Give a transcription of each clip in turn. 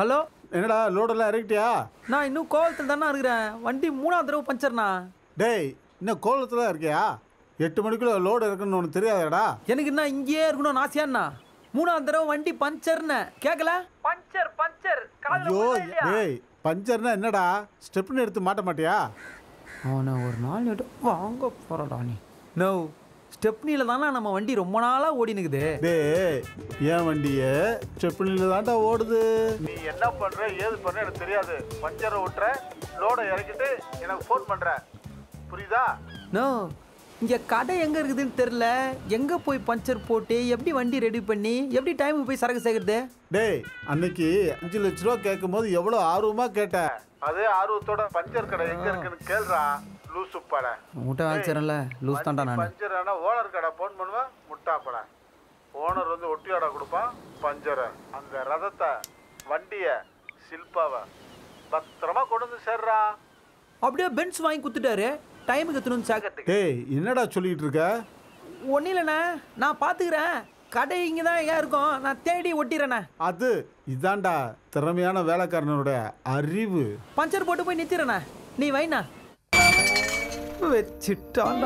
Hello என்னடா லோடெல்லாம் இறக்கிட்டியா நான் இன்னும் கோவத்தில் தானே இருக்கிறேன் வண்டி மூணாவது தடவை பஞ்சர்ண்ணா டேய் இன்னும் கோலத்தில் இருக்கியா எட்டு மணிக்குள்ள லோடு இருக்குன்னு உனக்கு தெரியாதடா எனக்கு என்ன இங்கேயே இருக்கணும்னு ஆசையாண்ணா மூணாவது தடவை வண்டி பஞ்சர்னு கேட்கல பஞ்சர் பஞ்சர் ஐயோ டேய் பஞ்சர்னா என்னடா ஸ்டெப்னு எடுத்து மாட்ட மாட்டியா அவனை ஒரு நாள் எடு வாங்க போறடா நீ நோ ஸ்டெப்னியில் தானே நம்ம வண்டி ரொம்ப நாளாக ஓடி நிக்குது டேய் என் வண்டியே ஸ்டெப்னில தான்டா ஓடுது நீ என்ன பண்ற ஏது பண்ற எனக்கு தெரியாது பஞ்சரை விட்டுற லோடை இறக்கிட்டு எனக்கு ஃபோன் பண்ற புரியுதா நோ இங்கே கடை எங்கே இருக்குதுன்னு தெரில எங்கே போய் பஞ்சர் போட்டு எப்படி வண்டி ரெடி பண்ணி எப்படி டைமுக்கு போய் சரக்கு சேர்க்கறது டேய் அன்னைக்கு அஞ்சு லட்ச ரூபா கேட்கும் போது எவ்வளோ ஆர்வமா கேட்டேன் அதே ஆர்வத்தோட பஞ்சர் கடை எங்க இருக்குன்னு கேள்றா லூசு பட முட்டை வாங்கிச்சிடல லூஸ் தான்டா நான் பஞ்சர் ஆனா ஓனர் கடை ஃபோன் பண்ணுவேன் முட்டா பட ஓனர் வந்து ஒட்டியாடா கொடுப்பான் பஞ்சரை அந்த ரதத்தை வண்டிய சில்பாவை பத்திரமா கொண்டு வந்து சேர்றா அப்படியே பென்ஸ் வாங்கி கொடுத்துட்டாரு டைமுக்கு எத்தணும் சேர்க்கறதுக்கு டேய் என்னடா சொல்லிட்டு இருக்க ஒன்றும் இல்லைண்ணே நான் பார்த்துக்கிறேன் கடை இங்கே தான் ஏன் இருக்கும் நான் தேடி ஒட்டிடுறேண்ணே அது இதான்டா திறமையான வேலைக்காரனோட அறிவு பஞ்சர் போட்டு போய் நிறுத்திடுறேண்ணே நீ வைண்ணா வச்சுட்டான்டா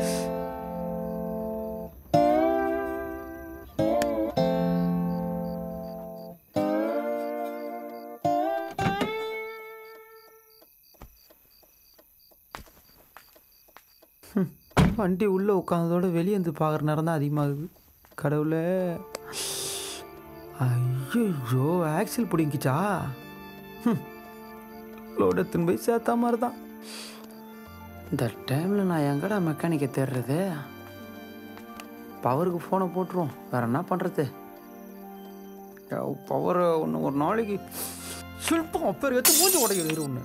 ஹம், வண்டி உள்ளே உட்காந்ததோட வெளியே வந்து பார்க்குற நேரம் தான் அதிகமாகுது கடவுளே ஐயோ ஆக்சில் பிடிங்கிச்சா லோடு எடுத்துன்னு போய் சேர்த்தா மாதிரி தான் இந்த டைமில் நான் எங்கடா மெக்கானிக்கை தேடுறது பவருக்கு ஃபோனை போட்டுருவோம் வேற என்ன பண்ணுறது பவரை ஒன்று ஒரு நாளைக்கு சில்பம் அப்பேர் எடுத்து மூஞ்சி உடைக்கிறது ஒன்று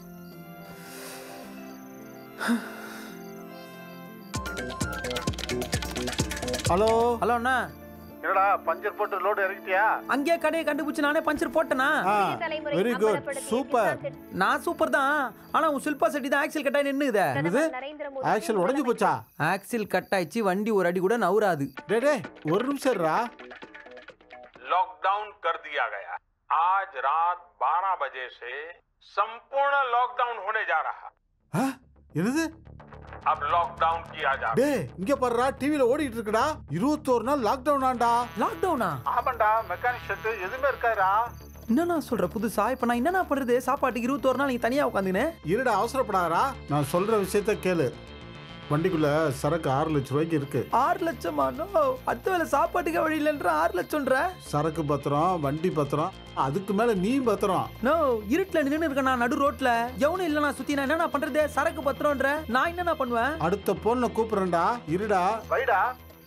ஹலோ ஹலோ அண்ணா என்னடா பஞ்சர் போட்டு லோடு இறக்கிட்டியா அங்கேயே கடையை கண்டுபிடிச்சு நானே பஞ்சர் போட்டேனா ஆ வெரி குட் சூப்பர் நான் சூப்பர் தான் ஆனா உன் சில்பா செட்டி தான் ஆக்சில் கட்டாய் நின்னுதே என்னது ஆக்ஷன் உடைஞ்சு போச்சா ஆக்சில் கட் ஆயிடுச்சு வண்டி ஒரு அடி கூட நவுறாது டே டே ஒரு நிமிஷம் இருடா लॉकडाउन कर दिया गया आज रात 12 बजे से संपूर्ण लॉकडाउन होने जा रहा ஆ, என்னது अब लॉकडाउन किया जा டே இங்க பாருடா டிவில ஓடிட்டு இருக்குடா இருபத்தோரு நாள் லாக்டவுன் ஆண்டா லாக்டவுனா ஆமாண்டா மெக்கானிக் ஷெட் எதுவுமே இருக்காதுடா என்னண்ணா சொல்ற புதுசா இப்ப நான் என்னண்ணா பண்றது சாப்பாட்டுக்கு இருபத்தோரு நாள் நீங்க தனியா உட்காந்துன்னு இருடா அவசரப்படாதடா நான் சொல்ற விஷயத்த கேளு வண்டிக்குள்ள சரக்கு ஆறு லட்ச ரூபாய்க்கு இருக்கு ஆறு லட்சமா நோ அத்து வேலை சாப்பாட்டுக்கு வழி இல்லைன்ற ஆறு லட்சம்ன்ற சரக்கு பத்திரம் வண்டி பத்திரம் அதுக்கு மேல நீ பத்திரம் நோ இருட்டுல நின்று இருக்கேன் நான் நடு ரோட்ல எவனும் இல்ல நான் சுத்தி நான் என்னண்ணா பண்றது சரக்கு பத்திரம்ன்ற நான் என்னண்ணா பண்ணுவேன் அடுத்த போன்ல கூப்பிடுறேன்டா இருடா வைடா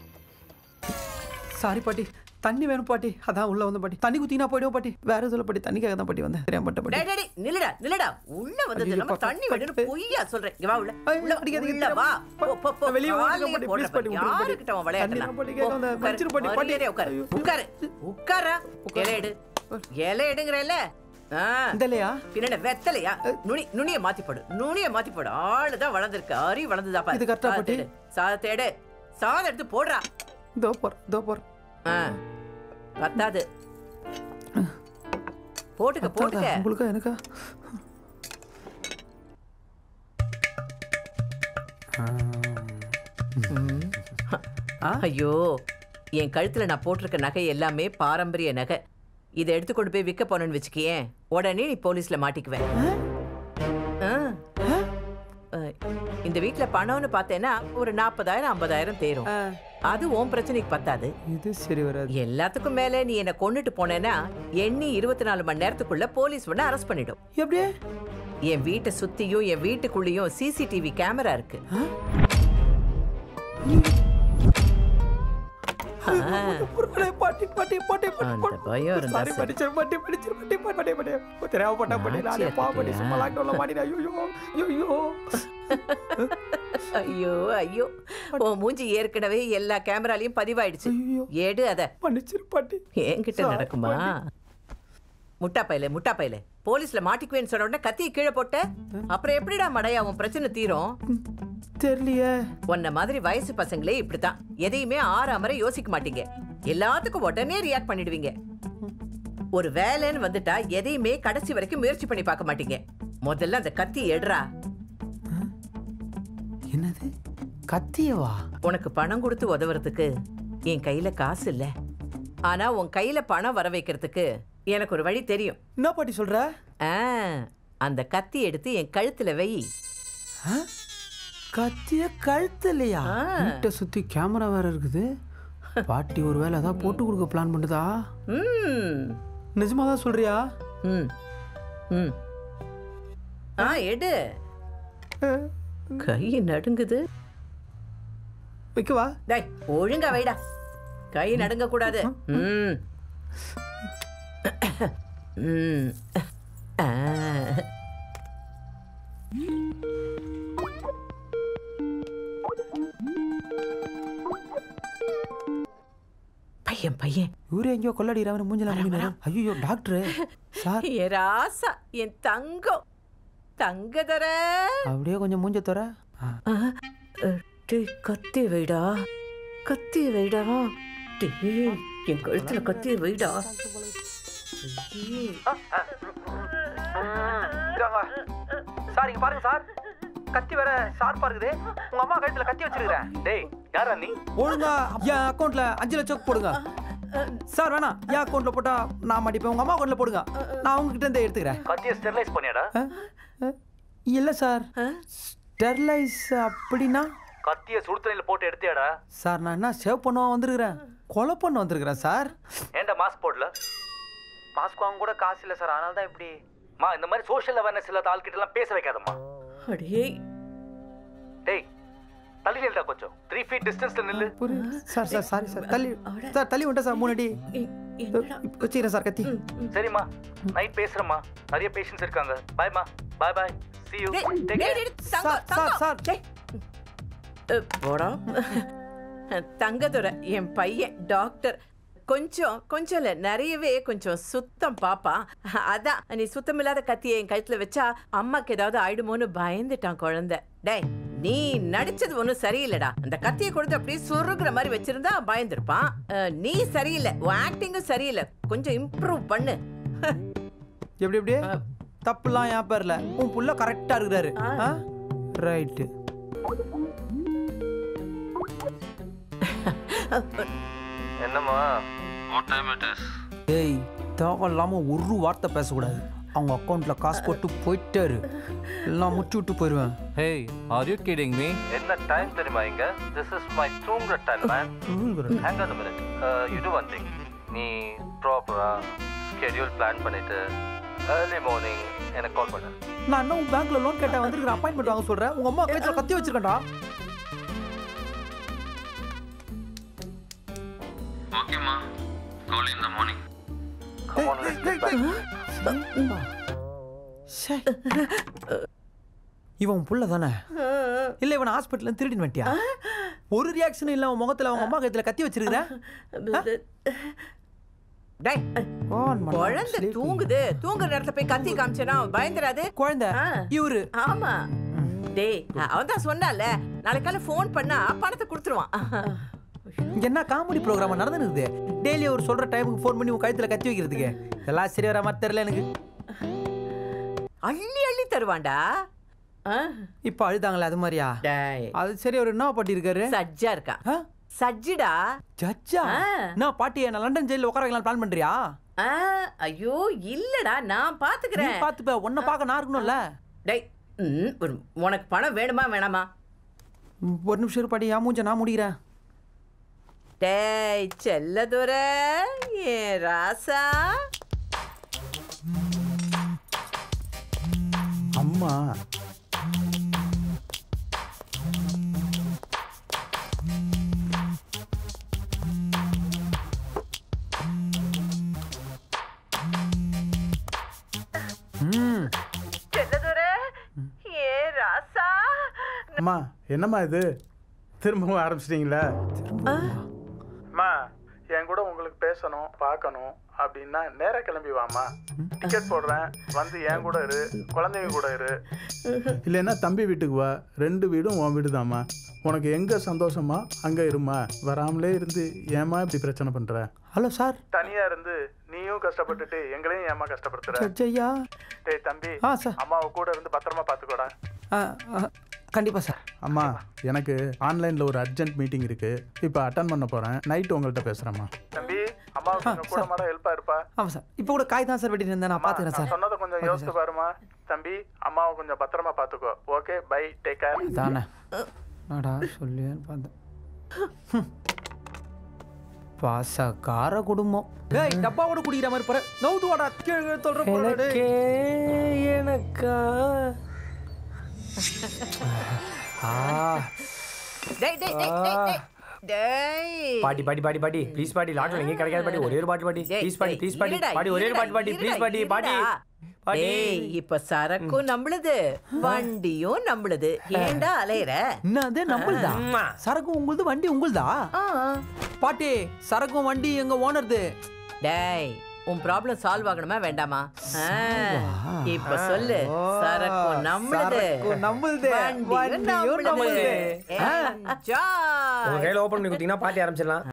சாரி பாட்டி தண்ணி வேணும் பாட்டி அதான் உள்ள வந்து பாட்டி தண்ணி குத்தினா போயிடும் பாட்டி வேற சொல்ல பாட்டி தண்ணிக்காக தான் பாட்டி வந்தேன் தெரியாம பட்ட பாட்டி டேய், டேய், டேய், நில்லுடா நில்லுடா உள்ள வந்தது ஐயோ, நம்ம பா- தண்ணி வேணும்னு பா- பொய்யா சொல்றேன் இங்க வா உள்ள ஐயோ, உள்ள அடிக்காதீங்க, உள்ள வா பா- போ போ போ வெளியே ஓடுங்க காலையே பாட்டி, போடுற please பாட்டி, பாரு. விட்டுருங்க பாட்டி. யாருக்கிட்ட அவன் விளையாட்டுலாம்? தண்ணி பாட்டி கேட்க வந்த, உட்காரு, மன்னிச்சிரு பாட்டி, பாட்டி. மரியாதையா உட்காரு ஐயோ. உட்காரு உட்காரா இலை எடு இலை எடுங்கறல்ல ஆ, இந்த இல்லையா பின்னாடி வெத்தலையா நுனி நுனிய மாத்தி போடு நுனிய மாத்தி போடு ஆளுதான் வளர்ந்துருக்கு அரி வளர்ந்துதா பாரு இது correct ஆ, பாட்டி? சாதத்தை எடு சாதம் எடுத்து போடுறா இதோ போற இதோ போற ஆ, பத்தாது போட்டுக்க போட்டுக்க உங்களுக்கா எனக்கா ஐயோ என் கழுத்துல நான் போட்டிருக்க நகை எல்லாமே பாரம்பரிய நகை இதை எடுத்து கொண்டு போய் விற்க போனேன்னு வச்சுக்கியேன் உடனே நீ போலீஸ்ல மாட்டிக்குவேன் ஆ. அஹ், இந்த வீட்ல பணம்னு பார்த்தேன்னா ஒரு நாற்பதாயிரம் ஐம்பதாயிரம் தேரும் அது உன் பிரச்சனைக்கு பத்தாது இது சரி வராது எல்லாத்துக்கும் மேல நீ என்ன கொன்னுட்டு போனேன்னா எண்ணி இருபத்தி நாலு மணி நேரத்துக்குள்ள போலீஸ் உன்னை அரெஸ்ட் பண்ணிடும் எப்படியே என் வீட்டை சுத்தியும் என் வீட்டுக்குள்ளேயும் சிசிடிவி கேமரா இருக்கு ஆ. பாட்டி பாட்டி பாட்டி அந்த பயம் இருந்தா சாரி சரி. படிச்சிரு பாட்டி படிச்சிரு பாட்டி பாட்டி பாட்டி பாட்டி தெரியாம பட்டா பாட்டி நானே நாச்சி பா பாட்டி அத்தையா? சும்மா லாக்டவுன்ல மாட்டினா ஐயோ ஐயோ ஐயோ ஐயோ உன் மூஞ்சி ஏற்கனவே எல்லா கேமராலையும் பதிவாயிடுச்சு ஐயோ. எடு அத மன்னிச்சிரு பாட்டி என்கிட்ட சாரி, நடக்குமா முட்டா பையல முட்டா பையல போலீஸ்ல மாட்டிக்குவேன்னு சொன்ன உடனே கத்தியை கீழே போட்ட அப்புறம் எப்படிடா மடையா உன் பிரச்சனை தீரும் தெரியலையே உன்ன மாதிரி வயசு பசங்களே இப்படித்தான் எதையுமே ஆறாமற யோசிக்க மாட்டீங்க எல்லாத்துக்கும் உடனே ரியாக்ட் பண்ணிடுவீங்க ஒரு வேலைன்னு வந்துட்டா எதையுமே கடைசி வரைக்கும் முயற்சி பண்ணி பார்க்க மாட்டீங்க முதல்ல அந்த கத்தி எடுறா என்னது கத்தியவா உனக்கு பணம் கொடுத்து உதவுறதுக்கு என் கையில காசு இல்ல ஆனா உன் கையில பணம் வர வைக்கிறதுக்கு எனக்கு ஒரு வழி தெரியும் என்ன பாட்டி சொல்ற ஆ, அந்த கத்தி எடுத்து என் கழுத்துல வை ஆ? கத்திய கழுத்துலையா ஆ. வீட்டை சுத்தி கேமரா வேற இருக்குது பாட்டி ஒரு வேலை ஏதாவது போட்டு கொடுக்க பிளான் பண்ணுதா ம் நிஜமா தான் சொல்றியா ம் ம் ஆ எடு கை நடுங்குது வைக்கவா டேய் ஒழுங்கா வைடா கை நடுங்க கூடாது ம் ம் ஆ. பையன் பையன் இவரு எங்கேயோ கொள்ளடிக்கிறாரு மூஞ்சல முடியும் ஐயோ டாக்டர் சார் என் ராசா என் தங்கம் தங்கதர அப்படியே கொஞ்சம் மூஞ்ச தர டேய் கத்தி வைடா கத்தி வைடா டேய் என் கழுத்துல கத்தி வைடா சார் இங்க பாருங்க சார் கத்தி வேற ஷார்ப்பா இருக்குது உங்க அம்மா கழுத்துல கத்தி வச்சிருக்கிறேன் டேய் யாரா நீ ஒழுங்கா என் அக்கௌண்ட்ல அஞ்சு லட்சம் போடுங்க சார் வேணாம் என் அக்கௌண்ட்ல போட்டா நான் மாட்டிப்பேன் உங்க அம்மா அக்கௌண்ட்ல போடுங்க நான் உங்ககிட்ட இருந்தே எடுத்துக்கிறேன் கத்தியை ஸ்டெர்லைஸ் பண்ணியாடா அஹ், அஹ், இல்ல சார் ஸ்டெர்லைஸ் அப்படின்னா கத்தியை சுடுதண்ணில போட்டு எடுத்தியாடா சார் நான் என்ன சேவ் பண்ண வந்திருக்கிறேன் கொலை பண்ண வந்திருக்கிறேன் சார் ஏன்டா மாஸ்க் போடல மாஸ்க் வாங்க கூட காசு இல்லை சார் அதனால தான் இப்படி மா இந்த மாதிரி சோஷியல் அவேர்னஸ் இல்லாத ஆள்கிட்ட எல்லாம் பேச வைக்காதம்மா அடே டேய் தள்ளி நில்டா கொஞ்சம் த்ரீ ஃபீட் டிஸ்டன்ஸ்ல நில்லு புரியுது சார் சார் சாரி சார் தள்ளி சார் தள்ளி விட்டேன் சார் மூணு அடி இப்ப வச்சுக்கிறேன் சார் கத்தி சரிம்மா நைட் பேசுறேம்மா நிறைய பேஷண்ட்ஸ் இருக்காங்க பாய்மா பாய் பாய் see you டேய், டேக் டேய், கேர் டேய், தங்கம், சார், சார், தங்கம். சார். டேய். அ, போடா தங்கதுரை என் பையன் டாக்டர் கொஞ்சம் கொஞ்சம் இல்ல நிறையவே கொஞ்சம் சுத்தம் பாப்பா அதான் நீ சுத்தம் இல்லாத கத்தியை என் கழுத்துல வச்சா அம்மாக்கு ஏதாவது ஆயிடுமோன்னு பயந்துட்டான் குழந்தை டேய் நீ நடிச்சது ஒன்றும் சரியில்லைடா அந்த கத்தியை கொடுத்து அப்படியே சுருகுற மாதிரி வச்சிருந்தா பயந்துருப்பான் அஹ், நீ சரியில்லை உன் ஆக்டிங்கும் சரியில்லை கொஞ்சம் இம்ப்ரூவ் பண்ணு எப்படி எப்படி தப்புலாம் என் பேர்ல உன் புள்ள கரெக்டா இருக்கிறாரு ரைட்டு என்னம்மா வாட் டைம் இட் இஸ் ஏய் தேவை இல்லாம ஒரு வார்த்தை பேசக்கூடாது அவங்க அக்கௌண்ட்ல காசு போட்டு போயிட்டாரு எல்லாம் முச்சு விட்டு போயிடுவேன் Hey, are you kidding me? என்ன டைம் தெரியுமா இங்க திஸ் இஸ் மை தூங்குற time man hang on minute you do one thing நீ ப்ராப்பரா ஸ்கெடியூல் பிளான் பண்ணிட்டு ஏர்லி மார்னிங் எனக்கு கால் பண்ணு நான் இன்னும் பேங்க்ல லோன் கேட்டா வந்திருக்கிற அப்பாயின்மெண்ட் வாங்க சொல்றேன் உங்க அம்மா கைத்துல கத்தி வச்சிருக்கேன்டா ஓகேம்மா கால் இன் த மார்னிங் ச்சே. இவன் புள்ள தானே இல்ல இவன் ஹாஸ்பிட்டல்ல திருடின்னு வந்துட்டியா ஒரு ரியாக்ஷன் இல்ல அவன் முகத்துல அவங்க அம்மா கைத்துல கத்தி வச்சிருக்கிற டேய் On பண்ணா, குழந்தை sleeping. தூங்குது தூங்குற நேரத்துல போய் கத்தி காமிச்சேனா பயந்துராது குழந்தை ஆ. இவரு ஆமா டேய் அவன் தான் சொன்னால நாளைக்கு காலை ஃபோன் பண்ணா பணத்தை கொடுத்துருவான் இங்க என்ன காமெடி ப்ரோக்ராம் நடந்துருக்குது டெய்லி அவர் சொல்ற டைமுக்கு ஃபோன் பண்ணி உன் கழுத்துல கத்தி வைக்கிறதுக்கு எல்லாம் சரி வர மாதிரி தெரியல எனக்கு அள்ளி அள்ளி தருவான்டா ஆ. இப்ப அழுதாங்களே அது மாதிரியா டேய் அது சரி அவர் என்ன பாட்டி இருக்காரு சஜ்ஜா இருக்கான் ஆ? சஜ்ஜிடா ஜட்ஜா ஆ. நான் பாட்டி என்ன லண்டன் ஜெயில உட்கார வைக்கலாம் பிளான் பண்றியா ஆ, ஐயோ இல்லடா நான் நீ பாத்துக்கிறேன் பாத்துப்ப உன்னை பார்க்க நான் இருக்கணும்ல டேய் ம், ஒரு- உனக்கு பணம் வேணுமா வேணாமா ம், ஒரு நிமிஷம் இரு பாட்டி என் மூஞ்ச நான் முடிக்கிறேன் டேய் செல்லதுர ஏன் ராசா அம்மா ம் செல்லதுர ஏ ராசா அம்மா என்னம்மா இது திரும்பவும் ஆரம்பிச்சிட்டிங்களா அம்மா என் கூட உங்களுக்கு பேசணும் பார்க்கணும் அப்படின்னா நேரா கிளம்பி வாம்மா டிக்கெட் போடுறேன் வந்து என் கூட இரு குழந்தைங்க கூட இரு இல்லைன்னா தம்பி வீட்டுக்கு வா ரெண்டு வீடும் உன் வீடு தாம்மா உனக்கு எங்கே சந்தோஷமா அங்கே இருமா வராமலே இருந்து ஏம்மா இப்படி பிரச்சனை பண்ணுற ஹலோ சார் தனியாக இருந்து நீ நீயும் கஷ்டப்பட்டுட்டு எங்களையும் ஏமா கஷ்டப்படுத்துற ஐயா டேய் தம்பி ஆ சார் அம்மாவை கூட இருந்து பத்திரமா பாத்துக்கோடா ஆ ஆ, கண்டிப்பா சார் அம்மா எனக்கு ஆன்லைன்ல ஒரு அர்ஜென்ட் மீட்டிங் இருக்கு இப்போ அட்டன் பண்ண போறேன் நைட் உங்கள்கிட்ட பேசுறேம்மா தம்பி அம்மாவுக்கு கொஞ்சம் கூட மாட ஹெல்ப்பா இருப்பா ஆமாம் சார் இப்போ கூட காய் தான் சார் வெட்டிட்டு இருந்தேன் நான் பார்த்துக்கிறேன் சார் சொன்னதை கொஞ்சம் யோசிச்சு பாருமா தம்பி அம்மாவை கொஞ்சம் பத்திரமா பாத்துக்கோ ஓகே பை டேக் கேர் தானே நாடா சொல்லியேன்னு பார்த்தேன் ஹம். பாசக்கார குடும்பம் ஏய் டப்பாவோட குடிக்கிற மாதிரி போற நவுது வாடா கீழே சொல்ற எனக்கே எனக்கா ஆ டேய் டேய் டேய் டேய், டேய் டேய் பாட்டி பாட்டி பாட்டி பாட்டி ப்ளீஸ் பாட்டி லாட்டில் எங்கேயும் கிடைக்காது பாட்டி ஒரே ஒரு பாட்டு பாட்டி டேய், ப்ளீஸ் பாட்டி டேய், ப்ளீஸ் பாட்டி இருடா, பாட்டி ஒரே ஒரு இருடா, பாட்டு பாட்டி ப்ளீஸ் இருடா, பாட்டி பாட்டி இருடா. பாட்டி டேய் இப்ப சரக்கும் நம்மளுது வண்டியும் நம்மளுது ஏன்டா அலையற என்னது நம்மளுதா அம்மா. சரக்கு உங்களுது வண்டி உங்களுதா ஆ. பாட்டி சரக்கும் வண்டி எங்க ஓனர்து டேய் உன் ப்ராப்ளம் சால்வ் ஆகணுமா வேண்டாமா ஆ, இப்ப சொல்லு சரக்கும் நம்மளுது சரக்கும் நம்மளுது, வண்டியும் வண்டியும் நம்மளுது நம்மளுது. Enjoy. உங்க கையில் ஓப்பன் பண்ணி கொடுத்தீங்கன்னா பாட்டி ஆரம்பிச்சிடலாம்